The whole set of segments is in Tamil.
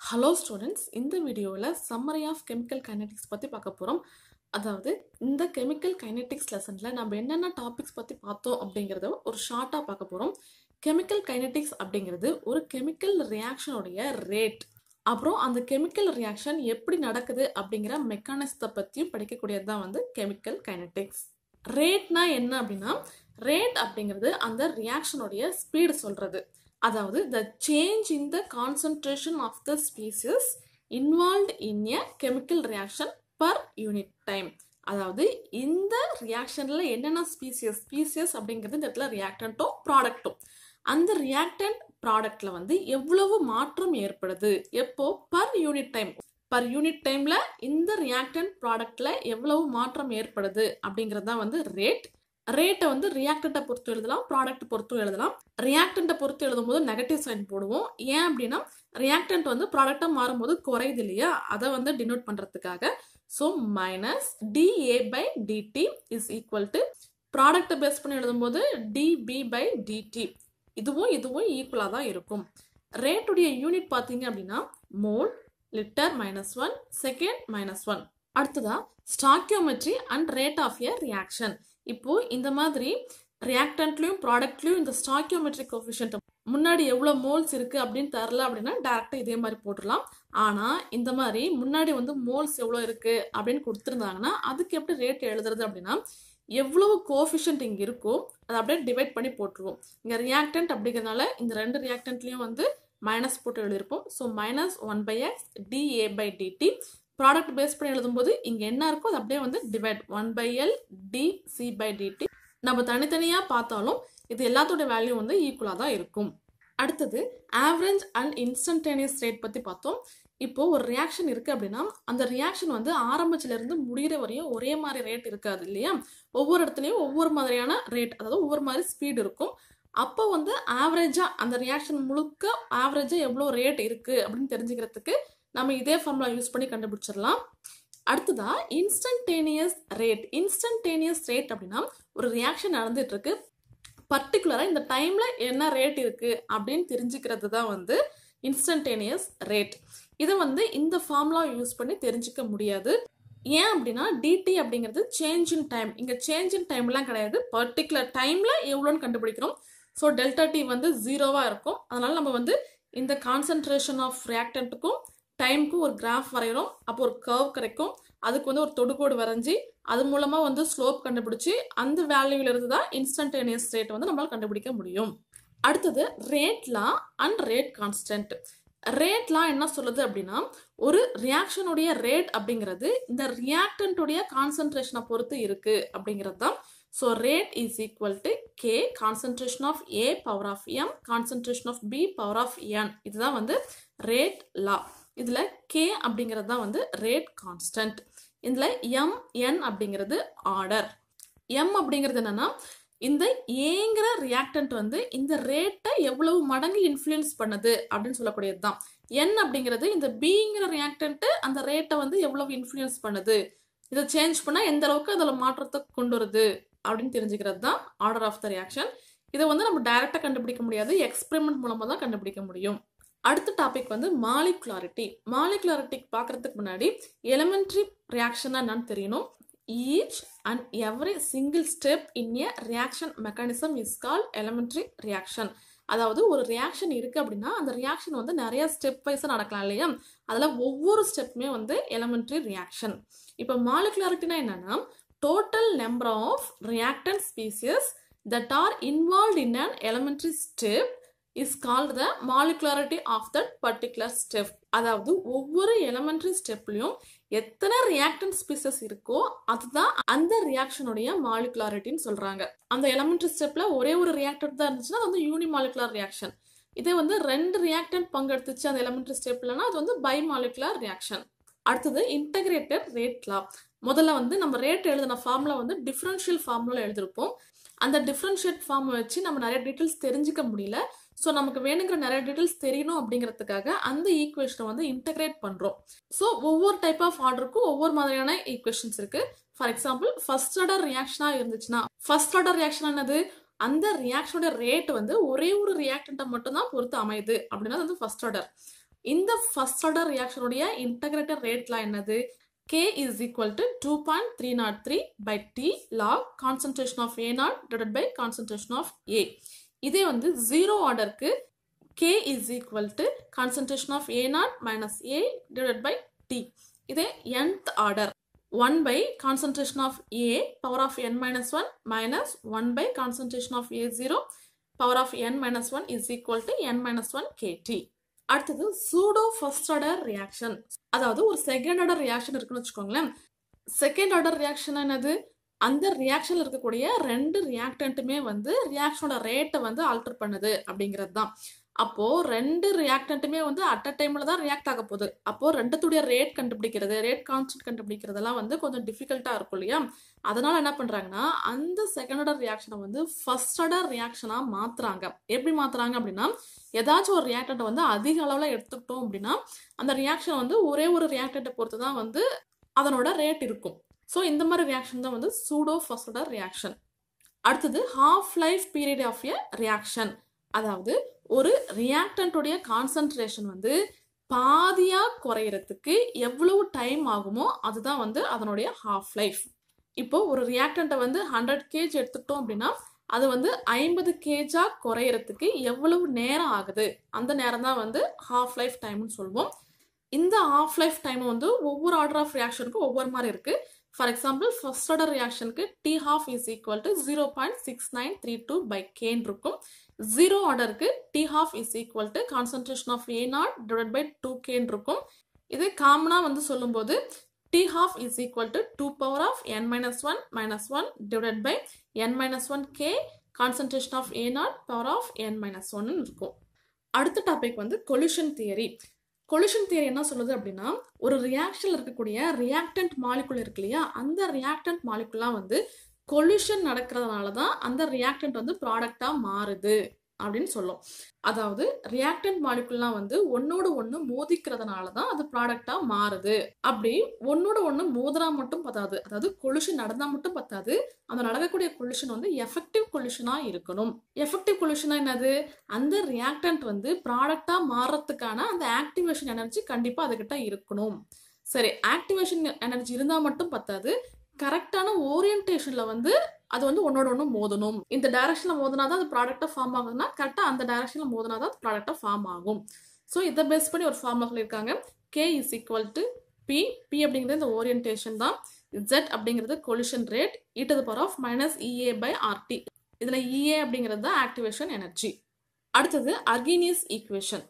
ஹலோ ஸ்டூடெண்ட்ஸ் இந்த வீடியோவில் சம்மரி ஆஃப் கெமிக்கல் கைனடிக்ஸ் பற்றி பார்க்க போகிறோம் அதாவது இந்த கெமிக்கல் கைனடிக்ஸ் லெசனில் நம்ம என்னென்ன டாபிக்ஸ் பற்றி பார்த்தோம் அப்படிங்கிறத ஒரு ஷார்ட்டாக பார்க்க போகிறோம் கெமிக்கல் கைனடிக்ஸ் அப்படிங்கிறது ஒரு கெமிக்கல் ரியாக்ஷனுடைய ரேட் அப்புறம் அந்த கெமிக்கல் ரியாக்ஷன் எப்படி நடக்குது அப்படிங்கிற மெக்கானிசத்தை பற்றியும் படிக்கக்கூடியது தான் வந்து கெமிக்கல் கைனடிக்ஸ் ரேட்னா என்ன அப்படின்னா ரேட் அப்படிங்கிறது அந்த ரியாக்ஷனுடைய ஸ்பீடு சொல்கிறது அதாவது the change in the concentration of the species involved in a chemical reaction per unit time அதாவது இந்த ரியாக்ஷனில் என்னென்ன ஸ்பீசியஸ் ஸ்பீசியஸ் அப்படிங்கிறது இந்த இடத்துல ரியாக்டன்ட்டும் ப்ராடக்ட்டும் அந்த ரியாக்டன்ட் ப்ராடக்ட்ல வந்து எவ்வளவு மாற்றம் ஏற்படுது எப்போ per unit time per unit டைம்ல இந்த ரியாக்டன்ட் ப்ராடக்ட்ல எவ்வளவு மாற்றம் ஏற்படுது அப்படிங்கிறது தான் வந்து ரேட் ரேட்டை வந்து ரியாக்டண்ட்டை பொறுத்து எழுதலாம் ப்ராடக்ட் பொறுத்தும் எழுதலாம் ரியாக்டண்ட்டை பொறுத்து எழுதும்போது நெகட்டிவ் சைன் போடுவோம் ஏன் அப்படின்னா ரியாக்டன்ட் வந்து ப்ராடக்டாக மாறும்போது குறையுது இல்லையா அதை வந்து டினோட் பண்ணுறதுக்காக so minus d A by d t is equal to ப்ராடக்டை பேஸ் பண்ணி எழுதும்போது டிபி பை டிடி இதுவும் இதுவும் ஈக்குவலாக தான் இருக்கும் ரேட்டுடைய யூனிட் பார்த்தீங்க அப்படின்னா mole litre minus one second minus one அடுத்ததா stoichiometry and rate of a reaction இப்போ இந்த மாதிரி ரியாக்டன்ட்லையும் ப்ராடக்ட்லையும் இந்த ஸ்டாக்கியோமெட்ரிக் கோஃபிஷியன்ட் முன்னாடி எவ்வளோ மோல்ஸ் இருக்குது அப்படின்னு தரல அப்படின்னா டேரெக்டாக இதே மாதிரி போட்டுடலாம் ஆனால் இந்த மாதிரி முன்னாடி வந்து மோல்ஸ் எவ்வளோ இருக்குது அப்படின்னு கொடுத்துருந்தாங்கன்னா அதுக்கு எப்படி ரேட் எழுதுறது அப்படின்னா எவ்வளவு கோஃபிஷியன்ட் இங்கே இருக்கோ அதை அப்படியே டிவைட் பண்ணி போட்டுருவோம் இங்கே ரியாக்டன்ட் அப்படிங்கிறதுனால இந்த ரெண்டு ரியாக்டன்ட்லேயும் வந்து மைனஸ் போட்டு எழுதியிருப்போம் so minus one by x d A by d t product base பண்ணி எழுதும்போது இங்கே என்ன இருக்கோ அது அப்படியே வந்து divide one by l d C by d t நம்ம தனித்தனியாக பார்த்தாலும் இது எல்லாத்தோட வேல்யூ வந்து ஈக்குவலாக தான் இருக்கும் அடுத்தது ஆவரேஜ் அண்ட் இன்ஸ்டன்டேனியஸ் ரேட் பற்றி பார்த்தோம் இப்போ ஒரு ரியாக்ஷன் இருக்குது அப்படின்னா அந்த ரியாக்ஷன் வந்து ஆரம்பத்திலேருந்து முடிகிற வரையும் ஒரே மாதிரி ரேட் இருக்காது இல்லையா ஒவ்வொரு இடத்துலையும் ஒவ்வொரு மாதிரியான ரேட் அதாவது ஒவ்வொரு மாதிரி ஸ்பீடு இருக்கும் அப்போ வந்து ஆவரேஜாக அந்த ரியாக்ஷன் முழுக்க ஆவரேஜாக எவ்வளோ ரேட் இருக்குது அப்படின்னு தெரிஞ்சுக்கிறதுக்கு நம்ம இதே ஃபார்முலா யூஸ் பண்ணி கண்டுபிடிச்சிடலாம் அடுத்ததா இன்ஸ்டன்டேனியஸ் ரேட் இன்ஸ்டன்டேனியஸ் ரேட் அப்படின்னா ஒரு ரியாக்ஷன் நடந்துட்டு இருக்கு பர்டிகுலராக இந்த டைமில் என்ன ரேட் இருக்குது அப்படின்னு தெரிஞ்சுக்கிறது தான் வந்து இன்ஸ்டன்டேனியஸ் ரேட் இதை வந்து இந்த ஃபார்முலா யூஸ் பண்ணி தெரிஞ்சுக்க முடியாது ஏன் அப்படின்னா டிடி அப்படிங்கிறது சேஞ்ச் இன் டைம் இங்கே சேஞ்ச் இன் டைம்லாம் கிடையாது பர்டிகுலர் டைமில் எவ்வளோன்னு கண்டுபிடிக்கிறோம் ஸோ டெல்டா டி வந்து ஜீரோவாக இருக்கும் அதனால் நம்ம வந்து இந்த கான்சன்ட்ரேஷன் ஆஃப் ரியாக்டன்ட்டுக்கும் டைமுக்கும் ஒரு கிராஃப் வரைகிறோம் அப்போ ஒரு கர்வ் கிடைக்கும் அதுக்கு வந்து ஒரு தொடுகோடு வரைஞ்சி அது மூலமாக வந்து ஸ்லோப் கண்டுபிடிச்சி அந்த வேல்யூவிலிருந்து தான் இன்ஸ்டன்டேனியஸ் ரேட் வந்து நம்மளால் கண்டுபிடிக்க முடியும் அடுத்தது ரேட்லா அண்ட் ரேட் கான்ஸ்டன்ட் ரேட்லாம் என்ன சொல்லுது அப்படின்னா ஒரு ரியாக்ஷனுடைய ரேட் அப்படிங்கிறது இந்த ரியாக்டன்ட்டுடைய கான்சன்ட்ரேஷனை பொறுத்து இருக்கு அப்படிங்கிறது தான் so rate is equal to k concentration of A power of m concentration of B power of n இதுதான் வந்து ரேட் லா இதில் கே அப்படிங்கிறது தான் வந்து ரேட் கான்ஸ்டன்ட் இதில் எம் என் அப்படிங்கிறது ஆர்டர் எம் அப்படிங்கிறது என்னன்னா இந்த ஏங்கிற ரியாக்டன்ட் வந்து இந்த ரேட்டை எவ்வளவு மடங்கு இன்ஃப்ளூயன்ஸ் பண்ணுது அப்படின்னு சொல்லக்கூடியது தான் என் அப்படிங்கிறது இந்த பிங்கிற ரியாக்டன்ட்டு அந்த ரேட்டை வந்து எவ்வளவு இன்ஃப்ளூயன்ஸ் பண்ணுது இதை சேஞ்ச் பண்ணால் எந்த அளவுக்கு அதில் மாற்றத்தை கொண்டு வருது அப்படின்னு தெரிஞ்சுக்கிறது தான் ஆர்டர் ஆஃப் த ரியாக்ஷன் இதை வந்து நம்ம டைரெக்டாக கண்டுபிடிக்க முடியாது எக்ஸ்பெரிமெண்ட் மூலமாக தான் கண்டுபிடிக்க முடியும் அடுத்த டாபிக் வந்து மாலிகுலாரிட்டி மாலிகுலாரிட்டி பார்க்கறதுக்கு முன்னாடி எலிமெண்ட்ரி ரியாக்ஷனா என்னன்னு தெரியணும் each and every single step in a reaction mechanism is call elementary reaction அதாவது ஒரு ரியாக்ஷன் இருக்குது அப்படின்னா அந்த ரியாக்ஷன் வந்து நிறைய ஸ்டெப் வைஸாக நடக்கலாம் இல்லையா அதில் ஒவ்வொரு ஸ்டெப்புமே வந்து எலிமெண்ட்ரி ரியாக்ஷன் இப்போ மாலிகுலாரிட்டினா என்னன்னா total number of reactant species that are involve in an elementary step is called the molecularity of that particular step அதாவது ஒவ்வொரு எலமெண்ட்ரி ஸ்டெப்லையும் எத்தனை ரியாக்டன் ஸ்பீசஸ் இருக்கோ அதுதான் அந்த ரியாக்ஷனுடைய மாலிகுலாரிட்டின்னு சொல்றாங்க அந்த எலமெண்ட்ரி ஸ்டெப்ல ஒரே ஒரு ரியாக்டர் தான் இருந்துச்சுன்னா அது வந்து யூனி மாலிகுலார் ரியாக்ஷன் இதே வந்து ரெண்டு ரியாக்டன் பங்கெடுத்துச்சு அந்த எலமெண்ட்ரி ஸ்டெப்லனா அது வந்து பை மாலிகுலார் ரியாக்ஷன் அடுத்தது இன்டகிரேட்டட் ரேட் லா முதல்ல வந்து நம்ம ரேட் எழுதின ஃபார்முலா வந்து டிஃப்ரென்ஷியல் ஃபார்முலா எழுதிருப்போம் அந்த டிஃப்ரென்ஷியேட் ஃபார்மை வச்சு நம்ம நிறைய டீட்டெயில்ஸ் தெரிஞ்சுக்க முடியல ஸோ நமக்கு வேணுங்கிற நிறைய டீட்டெயில்ஸ் தெரியணும் அப்படிங்கிறதுக்காக அந்த ஈக்குவேஷனை வந்து இன்டகிரேட் பண்ணுறோம் ஸோ ஒவ்வொரு டைப் ஆஃப் ஆர்டருக்கும் ஒவ்வொரு மாதிரியான ஈக்குவேஷன்ஸ் இருக்கு ஃபார் எக்ஸாம்பிள் ஃபர்ஸ்ட் ஆர்டர் ரியாக்ஷனாக இருந்துச்சுன்னா ஃபர்ஸ்ட் ஆர்டர் ரியாக்ஷன் என்னது அந்த ரியாக்ஷனோட ரேட் வந்து ஒரே ஒரு ரியாக்டண்ட்டை மட்டும்தான் பொறுத்து அமையுது அப்படின்னா அது வந்து ஃபர்ஸ்ட் ஆர்டர் இந்த ஃபர்ஸ்ட் ஆர்டர் ரியாக்ஷனுடைய இன்டகிரேட்டட் ரேட்லாம் என்னது K is equal to 2.303 by T log concentration of A naught divided by concentration of A. இதே வந்து ஜீரோ ஆர்டருக்கு K is equal to concentration of A naught minus A divided by T. இதே nth order 1 by concentration of A power of n minus 1 minus 1 by concentration of A0 power of n minus 1 is equal to n minus 1 KT. அடுத்தது சூடோ ஃபர்ஸ்ட் ஆர்டர் ரியாக்ஷன் அதாவது ஒரு செகண்ட் ஆர்டர் ரியாக்ஷன் இருக்குன்னு வச்சுக்கோங்களேன் செகண்ட் ஆர்டர் ரியாக்ஷன் என்னது அந்த ரியாக்ஷன்ல இருக்கக்கூடிய ரெண்டு ரியாக்டன்ட்டுமே வந்து ரியாக்ஷனோட ரேட்டை வந்து ஆல்டர் பண்ணுது அப்படிங்கிறது தான் அப்போ ரெண்டு ரியாக்டன்ட்டுமே வந்து அட் அ டைம்ல தான் ரியாக்ட் ஆக போகுது அப்போ ரெண்டுத்துடைய ரேட் கண்டுபிடிக்கிறது ரேட் கான்ஸ்டன்ட் கண்டுபிடிக்கிறதெல்லாம் வந்து கொஞ்சம் டிஃபிகல்ட்டா இருக்கும் இல்லையா அதனால என்ன பண்றாங்கன்னா அந்த செகண்ட் ஆர்டர் ரியாக்ஷனை வந்து ஃபர்ஸ்ட் ஆர்டர் ரியாக்ஷனா மாத்துறாங்க எப்படி மாத்துறாங்க அப்படின்னா ஏதாச்சும் ஒரு ரியாக்டண்ட்டை வந்து அதிக அளவில் எடுத்துக்கிட்டோம் அப்படின்னா அந்த ரியாக்ஷன் வந்து ஒரே ஒரு ரியாக்டண்ட்டை பொறுத்து தான் வந்து அதனோட ரேட் இருக்கும் ஸோ இந்த மாதிரி ரியாக்ஷன் தான் வந்து சூடோ ஃபர்ஸ்ட் ஆர்டர் ரியாக்ஷன் அடுத்தது half life period of a reaction அதாவது ஒரு ரியாக்டன்ட்டுடைய கான்சன்ட்ரேஷன் வந்து பாதியா குறையறதுக்கு எவ்வளவு டைம் ஆகுமோ அதுதான் வந்து அதனுடைய ஹாஃப் லைஃப் இப்போ ஒரு ரியாக்டண்ட்டை வந்து ஹண்ட்ரட் கேஜ் எடுத்துக்கிட்டோம் அப்படின்னா அது வந்து ஐம்பது கேஜா குறையறதுக்கு எவ்வளவு நேரம் ஆகுது அந்த நேரம் தான் வந்து ஹாஃப் லைஃப் டைம்னு சொல்லுவோம் இந்த ஹாஃப் லைஃப் டைம் வந்து ஒவ்வொரு ஆர்டர் ஆஃப் ரியாக்ஷனுக்கும் ஒவ்வொரு மாதிரி இருக்கு ஃபார் எக்ஸாம்பிள் ஃபர்ஸ்ட் ஆர்டர் ரியாக்ஷனுக்கு t half is equal to zero point six nine three two by k இருக்கும் ஜீரோ ஆர்டருக்கு t half is equal to concentration of A naught divide by two k இருக்கும் இது காமனாக வந்து சொல்லும்போது t half is equal to two power of n minus one minus one divide by n minus one k concentration of A naught power of n minus ஒன்னு இருக்கும் அடுத்த டாபிக் வந்து கொலிஷன் தியரி கொலிஷன் தியரி என்ன சொல்லுது அப்படின்னா ஒரு ரியாக்ஷன்ல இருக்கக்கூடிய ரியாக்டன்ட் மாலிகுல் இருக்கு இல்லையா அந்த ரியாக்டன்ட் மாலிகுல்லாம் வந்து கொலிஷன் நடக்கிறதுனால தான் அந்த ரியாக்டன்ட் வந்து ப்ராடக்டா மாறுது அப்படின்னு சொல்லும் அதாவது ரியாக்டன்ட் மாலிகுல்லாம் வந்து ஒன்னோட ஒன்று மோதிக்கிறதுனால தான் அது ப்ராடக்டா மாறுது அப்படி ஒன்னோட ஒன்று மோதினா மட்டும் பத்தாது அதாவது கொலிஷன் நடந்தா மட்டும் பத்தாது அந்த நடக்கக்கூடிய கொலிஷன் வந்து எஃபெக்டிவ் கொலிஷனா இருக்கணும் எஃபெக்டிவ் கொலிஷனா என்னது அந்த ரியாக்டன்ட் வந்து ப்ராடக்டா மாறுறதுக்கான அந்த ஆக்டிவேஷன் எனர்ஜி கண்டிப்பா அதுகிட்ட இருக்கணும் சரி ஆக்டிவேஷன் எனர்ஜி இருந்தா மட்டும் பத்தாது கரெக்டான ஓரியன்டேஷன்ல வந்து அது வந்து ஒன்னோட ஒன்று மோதணும் இந்த டைரக்ஷன்ல மோதினா தான் அது ப்ராடக்டா ஃபார்ம் ஆகுதுன்னா கரெக்டா அந்த டைரக்ஷன்ல மோதினா தான் ப்ராடக்டா ஃபார்ம் ஆகும் ஸோ இதை பேஸ் பண்ணி ஒரு ஃபார்முலா சொல்லியிருக்காங்க k is equal to P P அப்படிங்கிறது இந்த ஓரியன்டேஷன் தான் ஜெட் அப்படிங்கிறது collision rate e to power of minus Ea by RT இதில் இஏ அப்படிங்கிறது தான் ஆக்டிவேஷன் எனர்ஜி அடுத்தது அர்கீனியஸ் ஈக்குவேஷன்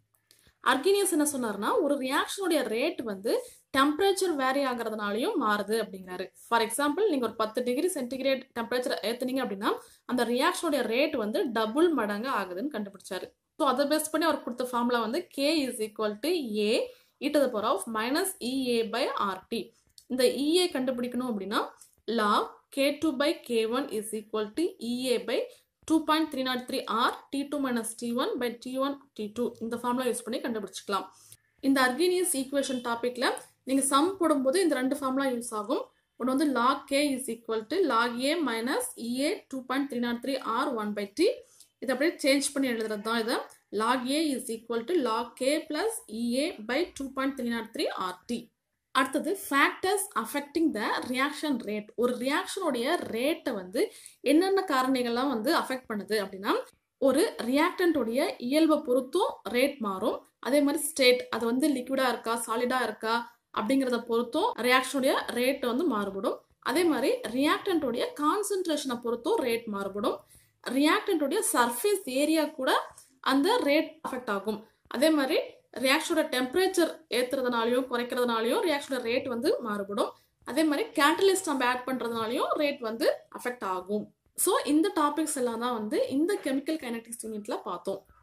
அர்கீனியஸ் என்ன சொன்னார்னா ஒரு ரியாக்ஷனுடைய ரேட் வந்து டெம்பரேச்சர் வேரி ஆகிறதுனாலையும் மாறுது அப்படிங்கிறாரு ஃபார் எக்ஸாம்பிள் நீங்கள் ஒரு பத்து டிகிரி சென்டிகிரேட் டெம்பரேச்சர் ஏற்றுனீங்க அப்படின்னா அந்த ரியாக்ஷனுடைய ரேட் வந்து டபுள் மடங்கு ஆகுதுன்னு கண்டுபிடிச்சாரு ஸோ அதை பேஸ் பண்ணி அவர் கொடுத்த ஃபார்முலா வந்து k is equal to A e to the power of minus Ea by RT இந்த இஏ கண்டுபிடிக்கணும் அப்படின்னா log k two by k one is equal to Ea by two point three naught three R T two minus T one by T one T two இந்த ஃபார்முலா யூஸ் பண்ணி கண்டுபிடிச்சிக்கலாம் இந்த அர்கீனியஸ் ஈக்குவேஷன் டாப்பிக்கில் நீங்கள் சம் போடும்போது இந்த ரெண்டு ஃபார்முலா யூஸ் ஆகும் ஒன்று வந்து log k is equal to log A minus Ea two point three naught three R one by T இதை அப்படியே சேஞ்ச் பண்ணி எழுதுறது தான் இது log A is equal to log k plus Ea by two point three naught three R T அடுத்தது factors affecting the reaction rate ஒரு ரியாக்ஷனுடைய ரேட்டை வந்து என்னென்ன காரணிகள்லாம் வந்து அஃபெக்ட் பண்ணுது அப்படின்னா ஒரு ரியாக்டன்ட்டுடைய இயல்பை பொறுத்தும் ரேட் மாறும் அதே மாதிரி ஸ்டேட் அது வந்து லிக்விடா இருக்கா சாலிடா இருக்கா அப்படிங்கிறத பொறுத்தும் ரியாக்ஷனுடைய ரேட் வந்து மாறுபடும் அதே மாதிரி ரியாக்டன்ட்டுடைய கான்சென்ட்ரேஷனை பொறுத்தும் ரேட் மாறுபடும் ரியாக்டன்ட்டுடைய சர்ஃபேஸ் ஏரியா கூட அந்த ரேட் அஃபெக்ட் ஆகும் அதே மாதிரி ரியாக்ஷனோட டெம்பரேச்சர் ஏற்றுறதுனாலையும் குறைக்கிறதுனாலையும் ரியாக்ஷனோட ரேட் வந்து மாறுபடும் அதே மாதிரி கேட்டலிஸ்ட் நம்ம ஆட் பண்ணுறதுனாலையும் ரேட் வந்து அஃபெக்ட் ஆகும் ஸோ இந்த டாபிக்ஸ் எல்லாம் தான் வந்து இந்த கெமிக்கல் கைனடிக்ஸ் யூனிட்ல பார்த்தோம்